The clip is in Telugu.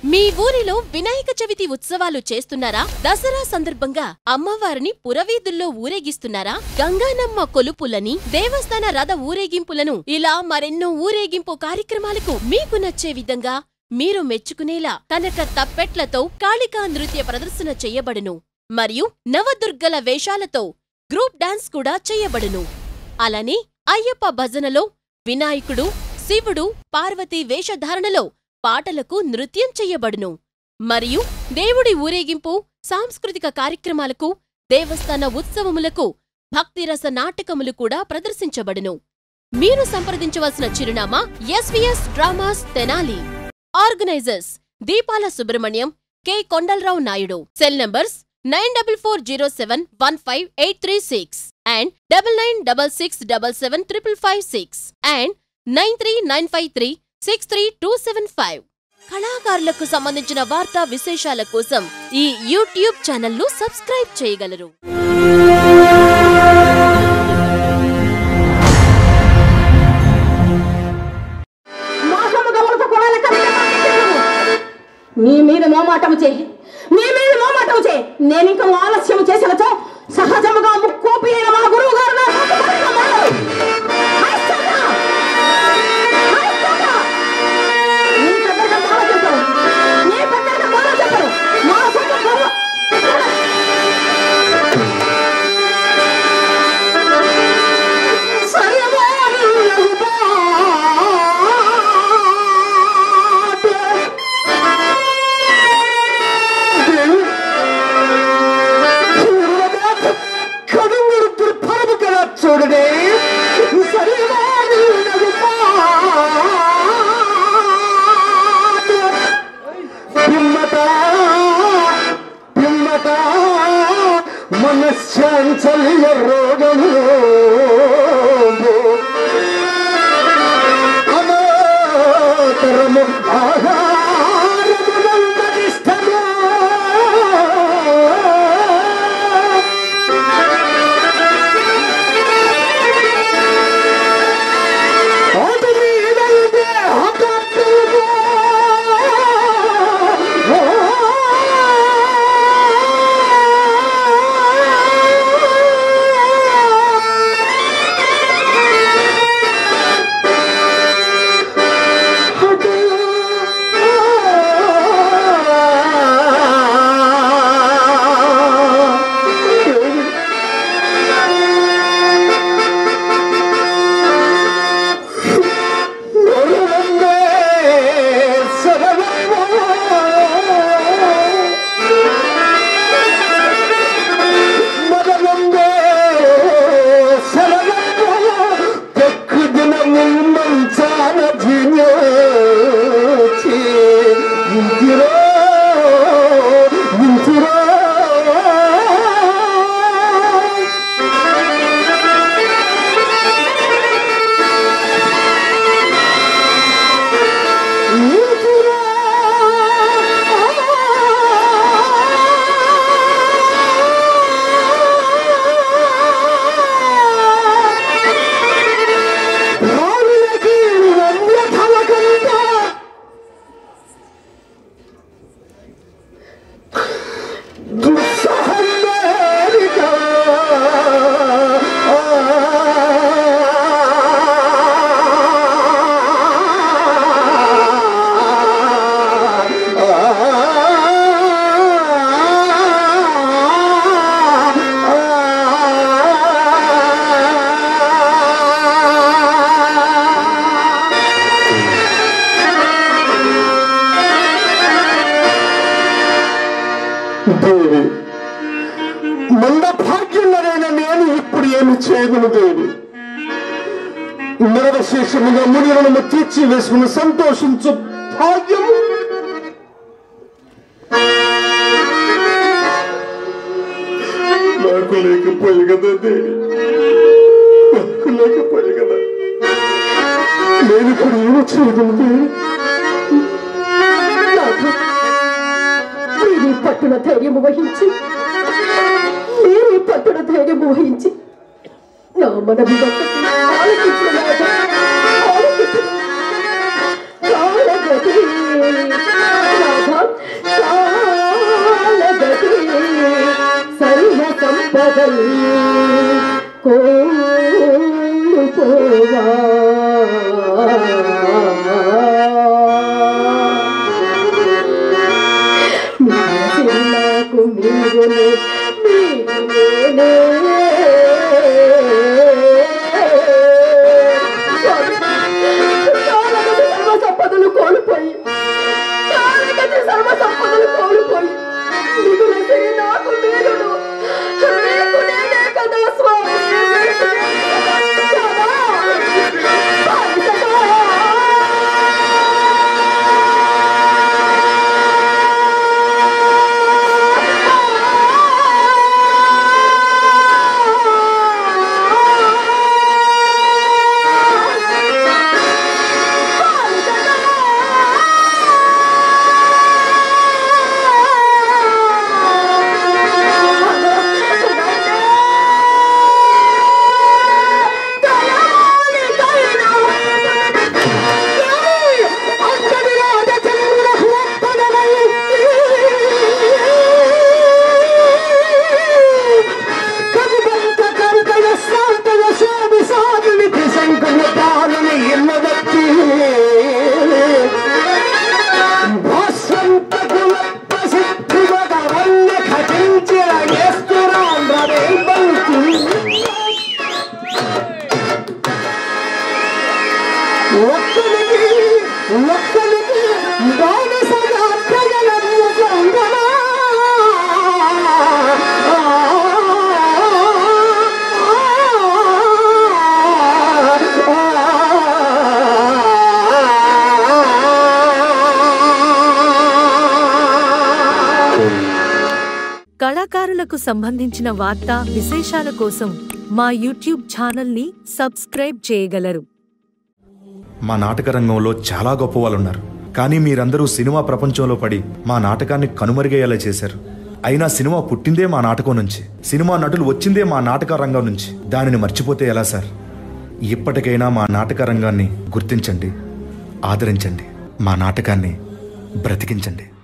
మీ ఊరిలో వినాయక చవితి ఉత్సవాలు చేస్తున్నారా దసరా సందర్భంగా అమ్మవారిని పురవీధుల్లో ఊరేగిస్తున్నారా గంగానమ్మ కొలుపులని దేవస్థాన రథ ఊరేగింపులను ఇలా మరెన్నో ఊరేగింపు కార్యక్రమాలకు మీకు నచ్చే విధంగా మీరు మెచ్చుకునేలా కనక తప్పెట్లతో కాళికా నృత్య ప్రదర్శన చెయ్యబడును మరియు నవదుర్గల వేషాలతో గ్రూప్ డాన్స్ కూడా చెయ్యబడును అలానే అయ్యప్ప భజనలో వినాయకుడు శివుడు పార్వతీ వేషధారణలో పాటలకు నృత్యం చెయ్యబడును మరియు దేవుడి ఊరేగింపు సాంస్కృతిక కార్యక్రమాలకు దేవస్థాన ఉత్సవములకు భక్తిరస నాటకములు కూడా ప్రదర్శించబడును మీరు సంప్రదించవలసిన చిరునామా SVS dramas Tenali organisers Deepala Subrahmanyam K Kondalarao Naidu cell numbers nine double four zero seven one five eight three six and double nine double six double seven triple five six and nine three nine five three six three two seven five కళాకారులకు సంబంధించిన వార్తా విశేషాల కోసం ఈ యూట్యూబ్ ఛానల్ను సబ్స్క్రైబ్ చేయగలరు మోసము గమనపు కొడాల కవిత మాట్లాడుతున్నావు. నీ మీద మోమాటము చే నీ మీద మోమాటము చే నేను ఇంకా ఆలస్యం చేసినచో సహజముగా ముక్కోపి అయిన మా గురువు గారు నా నోటి మాట మానరు. హరిశ్చంద్ర! హరిశ్చంద్ర! నీ పెద్దగా మాల చెప్పరు. నీ పెద్దగా మాల చెప్పరు. మా సొంత గౌరవ- చూడడే పిమ్మట పిమ్మట మనశ్చాంచల్య రోగము అనాతరము ఆహారమునందరిష్టము అటు మీదైతే హఠాత్తుగా నరులందే సర్వము. మదనందే సర్వము. పెక్కు దినము మంచాన జినోచి. ఇంటిరో, ఇంటిరో. రాములకి రమ్యఫలకంతా దుస్సహంగారిగా దేవి మంద భాగ్యులనైన నేను ఇప్పుడు ఏమి చేయగలను దేవి మరవశేషముగా మునిలను తీర్చి వేసుకుని సంతోషించు భాగ్యం నాకు లేకపోయి కదా దేవి నాకు లేకపోయి కదా నేను ఇప్పుడు ఏమి చేయగలను దేవి నాథ, మీరీ పట్టున ధైర్యము వహించి మీరీ పట్టున ధైర్యము వహించి నా మనవి ఒక్కటి ఆలకించు నాథ, ఆలకించు. కాలగతి, నాథ, తల్లి కోల్పోవా నాకు మీరునే మీకు నేనే కాలగతి సర్వ సంపదలు కోల్పోయి కాలగతి సర్వ సంపదలు కోల్పోయి మిగులసి నాకు మీరును మీకు నేనే కదా స్వామి మీకు నేనే కదా. బానిసగా. ఒక్కడికి ఒక్కడికి బానిసగా ప్రజలను కొందనా కళాకారులకు సంబంధించిన వార్తా విశేషాల కోసం మా యూట్యూబ్ ఛానల్ని సబ్స్క్రైబ్ చేయగలరు మా నాటక రంగంలో చాలా గొప్ప వాళ్ళు ఉన్నారు కానీ మీరందరూ సినిమా ప్రపంచంలో పడి మా నాటకాన్ని కనుమరుగయ్యేలా చేశారు అయినా సినిమా పుట్టిందే మా నాటకం నుంచి సినిమా నటులు వచ్చిందే మా నాటక రంగం నుంచి దానిని మర్చిపోతే ఎలా సార్ ఇప్పటికైనా మా నాటక రంగాన్ని గుర్తించండి ఆదరించండి మా నాటకాన్ని బ్రతికించండి